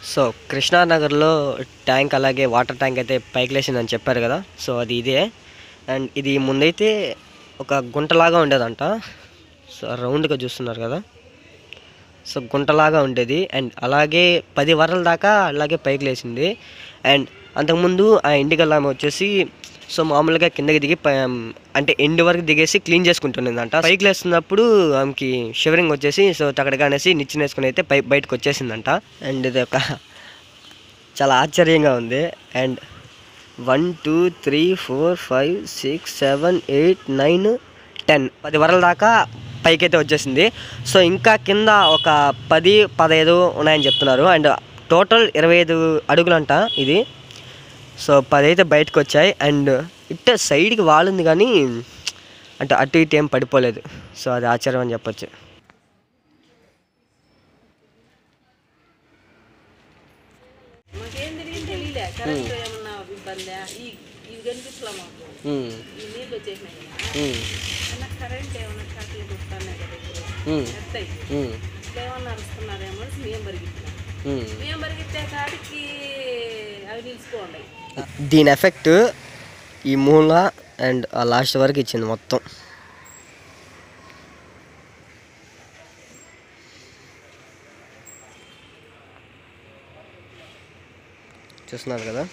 So కృష్ణానగర్లో tank అలాగే water tank అయితే పైకి లేచిందని చెప్పారు కదా సో అది ఇదే అండ్ ఇది ముందైతే ఒక గుంటలాగా ఉండేదంట సో రౌండ్గా చూస్తున్నారు కదా సో గుంటలాగా ఉండేది అండ్ అలాగే పది వరల దాకా అలాగే పైకి లేచింది అండ్ అంతకుముందు ఆ ఇంటికల్ ఆమె వచ్చేసి సో మామూలుగా కిందకి దిగి పై- అంటే ఎండ్ వరకు దిగేసి క్లీన్ చేసుకుంటుందంట పైకి లేస్తున్నప్పుడు ఆమెకి షివరింగ్ వచ్చేసి సో అక్కడికి అనేసి నిచ్చెన వేసుకుని అయితే పై బయటకు వచ్చేసిందంట అండ్ ఇది ఒక చాలా ఆశ్చర్యంగా ఉంది and one two three four five six seven eight nine ten పది వరల దాకా పైకైతే వచ్చేసింది సో ఇంకా కింద ఒక పది పదహైదు ఉన్నాయని చెప్తున్నారు అండ్ టోటల్ ఇరవై ఐదు అడుగులంట ఇది సో పది అయితే బయటకు వచ్చాయి అండ్ ఇట్ట సైడ్కి వాలుంది కానీ అంటే అటు ఇటు ఏం పడిపోలేదు సో అది ఆశ్చర్యం అని చెప్పొచ్చు మాకేం తెలియదు తెలియలే కరెంట్ ఏమన్నా ఇబ్బందా ఈ ఇవి కనిపించలే మాకు ఉమ్, ఈ నీళ్ళు వచ్చేసినాయి కదా. ఉమ్, ఏమన్నా కరెంట్ ఏమన్నా షార్ట్లు కొడుతున్నాయి కదా ఇప్పుడు ఉమ్, ఎత్తాయి ఉమ్, ఇట్లా ఏమన్నా అరుస్తున్నారేమో అని మేము పరిగెత్తినాం ఉమ్. మేము పరిగెత్తే కాడికి అవి నిలిచిపోండి దీని ఎఫెక్ట్ ఈ మూల అండ్ ఆ లాస్ట్ వరకు ఇచ్చింది మొత్తం చూస్తున్నారు కదా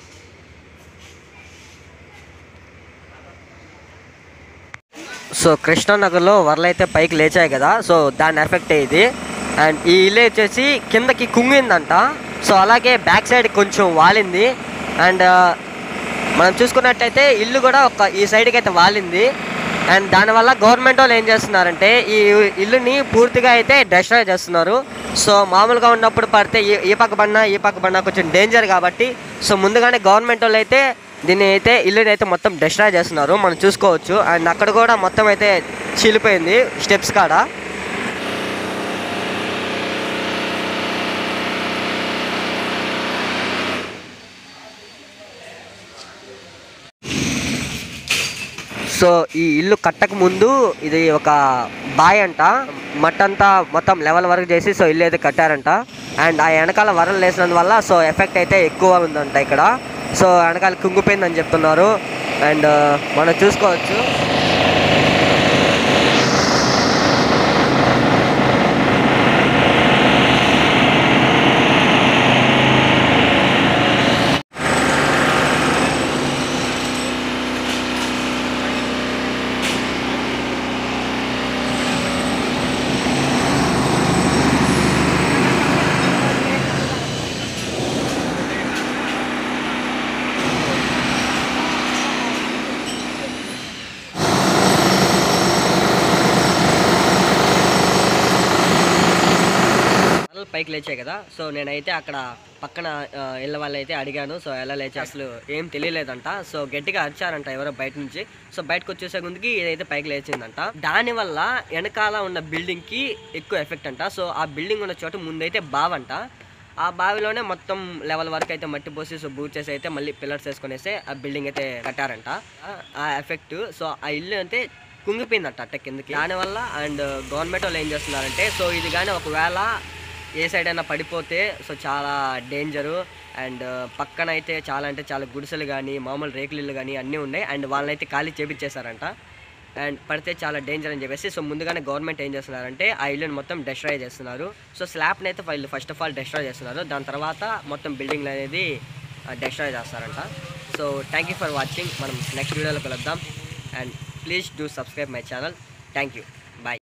సో కృష్ణానగర్లో వరలు అయితే పైకి లేచాయి కదా సో దాని ఎఫెక్ట్ ఇది అండ్ ఈ ఇల్లు వచ్చేసి కిందకి కుంగిందంట సో అలాగే బ్యాక్ సైడ్ కొంచెం వాలింది అండ్ మనం చూసుకున్నట్టయితే ఇల్లు కూడా ఒక ఈ సైడ్కి అయితే వాలింది అండ్ దానివల్ల గవర్నమెంట్ వాళ్ళు ఏం చేస్తున్నారంటే ఈ ఇల్లుని పూర్తిగా అయితే డిస్ట్రాయ్ చేస్తున్నారు సో మామూలుగా ఉన్నప్పుడు పడితే ఈ ఈ పక్క పడినా ఈ పక్క పడినా కొంచెం డేంజర్ కాబట్టి సో ముందుగానే గవర్నమెంట్ వాళ్ళు అయితే దీన్ని అయితే ఇల్లుని అయితే మొత్తం డిస్ట్రాయ్ చేస్తున్నారు మనం చూసుకోవచ్చు అండ్ అక్కడ కూడా మొత్తం అయితే చీలిపోయింది స్టెప్స్ కాడ సో ఈ ఇల్లు కట్టక ముందు ఇది ఒక బాయ్ అంట మట్టంతా మొత్తం లెవెల్ వరకు చేసి సో ఇల్లు అయితే కట్టారంట అండ్ ఆ వెనకాల వరలు లేసినందువల్ల సో ఎఫెక్ట్ అయితే ఎక్కువ ఉందంట ఇక్కడ సో వెనకాల కుంగిపోయిందని చెప్తున్నారు అండ్ మనం చూసుకోవచ్చు వరలు పైకి లేచాయి కదా సో నేనైతే అక్కడ పక్కన ఆ, ఇళ్ళ వాళ్ళు అయితే అడిగాను సో ఎలా లేచా అసలు ఏం తెలియలేదంట సో గట్టిగా అరిచారంట ఎవరో బయట నుంచి సో బయటకు వచ్చేసే ముందుకి ఇదైతే పైకి లేచిందంట దానివల్ల వెనకాల ఉన్న బిల్డింగ్ కి ఎక్కువ ఎఫెక్ట్ అంట సో ఆ బిల్డింగ్ ఉన్న చోట ముందైతే బావంట ఆ బావిలోనే మొత్తం లెవెల్ వరకు అయితే మట్టి పోసి సో బూట్ చేసి అయితే మళ్ళీ పిల్లర్స్ వేసుకునేసి ఆ బిల్డింగ్ అయితే కట్టారంట ఆ- ఆ ఎఫెక్ట్ సో ఆ ఇల్లు అయితే కుంగిపోయిందంట అట్ట కిందకి దానివల్ల అండ్ గవర్నమెంట్ వాళ్ళు ఏం చేస్తున్నారంటే సో ఇది కానీ ఒకవేళ ఏ సైడ్ అయినా పడిపోతే సో చాలా డేంజరు అండ్ పక్కన అయితే చాలా అంటే చాలా గుడిసెలు కానీ మామూలు రేకులు ఇల్లు కానీ అన్నీ ఉన్నాయి అండ్ వాళ్ళనైతే ఖాళీ చేపించేశారంట అండ్ పడితే చాలా డేంజర్ అని చెప్పేసి సో ముందుగానే గవర్నమెంట్ ఏం చేస్తున్నారంటే ఆ ఇల్లుని మొత్తం డెస్ట్రాయ్ చేస్తున్నారు సో స్లాబ్ని అయితే వీళ్ళు ఫస్ట్ ఆఫ్ ఆల్ డెస్ట్రాయ్ చేస్తున్నారు దాని తర్వాత మొత్తం బిల్డింగ్లు అనేది డెస్ట్రాయ్ చేస్తారంట so thank you for watching మనం నెక్స్ట్ వీడియోలో కలుద్దాం and please do subscribe my channel thank you